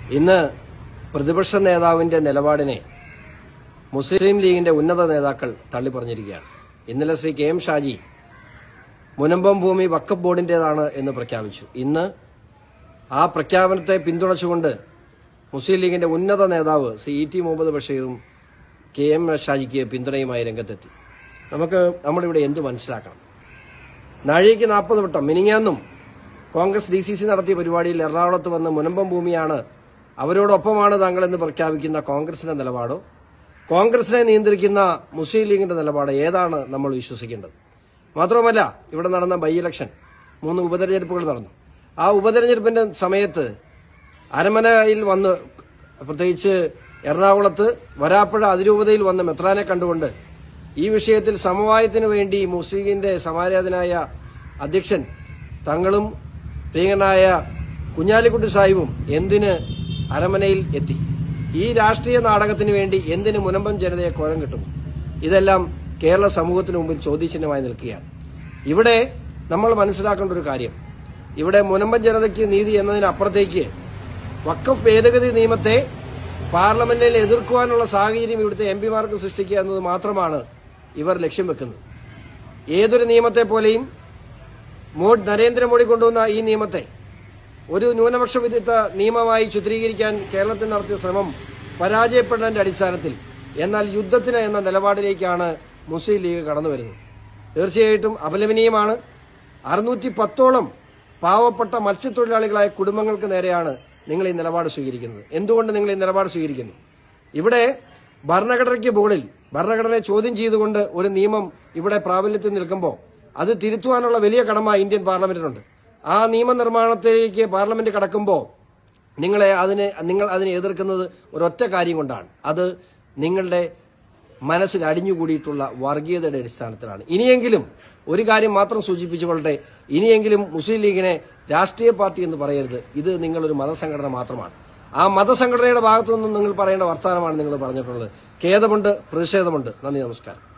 ഇന്ന് പ്രതിപക്ഷ നേതാവിന്റെ നിലപാടിനെ മുസ്ലിം ലീഗിന്റെ ഉന്നത നേതാക്കൾ തള്ളിപ്പറഞ്ഞിരിക്കുകയാണ് ഇന്നലെ ശ്രീ കെ എം ഷാജി മുനമ്പം ഭൂമി വക്കഫ് ബോർഡിന്റേതാണ് എന്ന് പ്രഖ്യാപിച്ചു ഇന്ന് ആ പ്രഖ്യാപനത്തെ പിന്തുണച്ചുകൊണ്ട് മുസ്ലിം ലീഗിന്റെ ഉന്നത നേതാവ് ശ്രീ ഇ ടി മുഹമ്മദ് ബഷീറും കെ എം ഷാജിക്ക് പിന്തുണയുമായി രംഗത്തെത്തി നമുക്ക് നമ്മളിവിടെ എന്ത് മനസ്സിലാക്കണം നാഴികയ്ക്ക് നാൽപ്പത് വട്ടം മിനിങ്ങാന്നും കോൺഗ്രസ് ഡി സി സി നടത്തിയ പരിപാടിയിൽ എറണാകുളത്ത് വന്ന് മുനമ്പം ഭൂമിയാണ് അവരോടൊപ്പമാണ് താങ്കളെന്ന് പ്രഖ്യാപിക്കുന്ന കോൺഗ്രസിന്റെ നിലപാടോ കോൺഗ്രസിനെ നിയന്ത്രിക്കുന്ന മുസ്ലിം ലീഗിന്റെ നിലപാട് ഏതാണ് നമ്മൾ വിശ്വസിക്കേണ്ടത് മാത്രമല്ല ഇവിടെ നടന്ന ബൈ ഇലക്ഷൻ മൂന്ന് ഉപതെരഞ്ഞെടുപ്പുകൾ നടന്നു ആ ഉപതെരഞ്ഞെടുപ്പിന്റെ സമയത്ത് അരമനയിൽ വന്ന് പ്രത്യേകിച്ച് എറണാകുളത്ത് വരാപ്പുഴ അതിരൂപതയിൽ വന്ന് മെത്രാനെ കണ്ടുകൊണ്ട് ഈ വിഷയത്തിൽ സമവായത്തിനു വേണ്ടി മുസ്ലിം ലീഗിന്റെ സമാരാധനായ അധ്യക്ഷൻ തങ്ങളും പ്രിയങ്കനായ കുഞ്ഞാലിക്കുട്ടി സാഹിബും എന്തിന് അരമനയിൽ എത്തി ഈ രാഷ്ട്രീയ നാടകത്തിന് വേണ്ടി എന്തിന് മുനമ്പം ജനതയെ കോരം കിട്ടുന്നു ഇതെല്ലാം കേരള സമൂഹത്തിന് മുമ്പിൽ ചോദ്യചിഹ്നമായി നിൽക്കുകയാണ് ഇവിടെ നമ്മൾ മനസ്സിലാക്കേണ്ട ഒരു കാര്യം ഇവിടെ മുനമ്പം ജനതയ്ക്ക് നീതി എന്നതിനപ്പുറത്തേക്ക് വക്കഫ് ഭേദഗതി നിയമത്തെ പാർലമെന്റിൽ എതിർക്കുവാനുള്ള സാഹചര്യം ഇവിടുത്തെ എം പിമാർക്ക് സൃഷ്ടിക്കുക എന്നത് മാത്രമാണ് ഇവർ ലക്ഷ്യം വെക്കുന്നത് ഏതൊരു നിയമത്തെ പോലെയും മോദി നരേന്ദ്രമോദി കൊണ്ടുവന്ന ഈ നിയമത്തെ ഒരു ന്യൂനപക്ഷ വിരുദ്ധ നിയമമായി ചിത്രീകരിക്കാൻ കേരളത്തിൽ നടത്തിയ ശ്രമം പരാജയപ്പെട്ടതിന്റെ അടിസ്ഥാനത്തിൽ എന്നാൽ യുദ്ധത്തിന് എന്ന നിലപാടിലേക്കാണ് മുസ്ലിം ലീഗ് കടന്നു വരുന്നത് തീർച്ചയായിട്ടും അപലപനീയമാണ് അറുന്നൂറ്റി പത്തോളം പാവപ്പെട്ട മത്സ്യത്തൊഴിലാളികളായ കുടുംബങ്ങൾക്ക് നേരെയാണ് നിങ്ങൾ ഈ നിലപാട് സ്വീകരിക്കുന്നത് എന്തുകൊണ്ട് നിങ്ങൾ ഈ നിലപാട് സ്വീകരിക്കുന്നു ഇവിടെ ഭരണഘടനയ്ക്ക് മുകളിൽ ഭരണഘടനയെ ചോദ്യം ചെയ്തുകൊണ്ട് ഒരു നിയമം ഇവിടെ പ്രാബല്യത്തിൽ നിൽക്കുമ്പോൾ അത് തിരുത്തുവാനുള്ള വലിയ കടമ ഇന്ത്യൻ പാർലമെന്റിനുണ്ട് ആ നിയമനിർമ്മാണത്തിലേക്ക് പാർലമെന്റ് കടക്കുമ്പോൾ നിങ്ങളെ അതിനെ നിങ്ങൾ അതിനെ എതിർക്കുന്നത് ഒരൊറ്റ കാര്യം കൊണ്ടാണ് അത് നിങ്ങളുടെ മനസ്സിൽ അടിഞ്ഞുകൂടിയിട്ടുള്ള വർഗീയതയുടെ അടിസ്ഥാനത്തിലാണ് ഇനിയെങ്കിലും ഒരു കാര്യം മാത്രം സൂചിപ്പിച്ചുകൊള്ളട്ടെ ഇനിയെങ്കിലും മുസ്ലിം ലീഗിനെ രാഷ്ട്രീയ പാർട്ടി എന്ന് പറയരുത് ഇത് നിങ്ങളൊരു മതസംഘടന മാത്രമാണ് ആ മതസംഘടനയുടെ ഭാഗത്തു നിന്നും നിങ്ങൾ പറയേണ്ട വർത്തമാനമാണ് നിങ്ങൾ പറഞ്ഞിട്ടുള്ളത് ഖേദമുണ്ട് പ്രതിഷേധമുണ്ട് നന്ദി നമസ്കാരം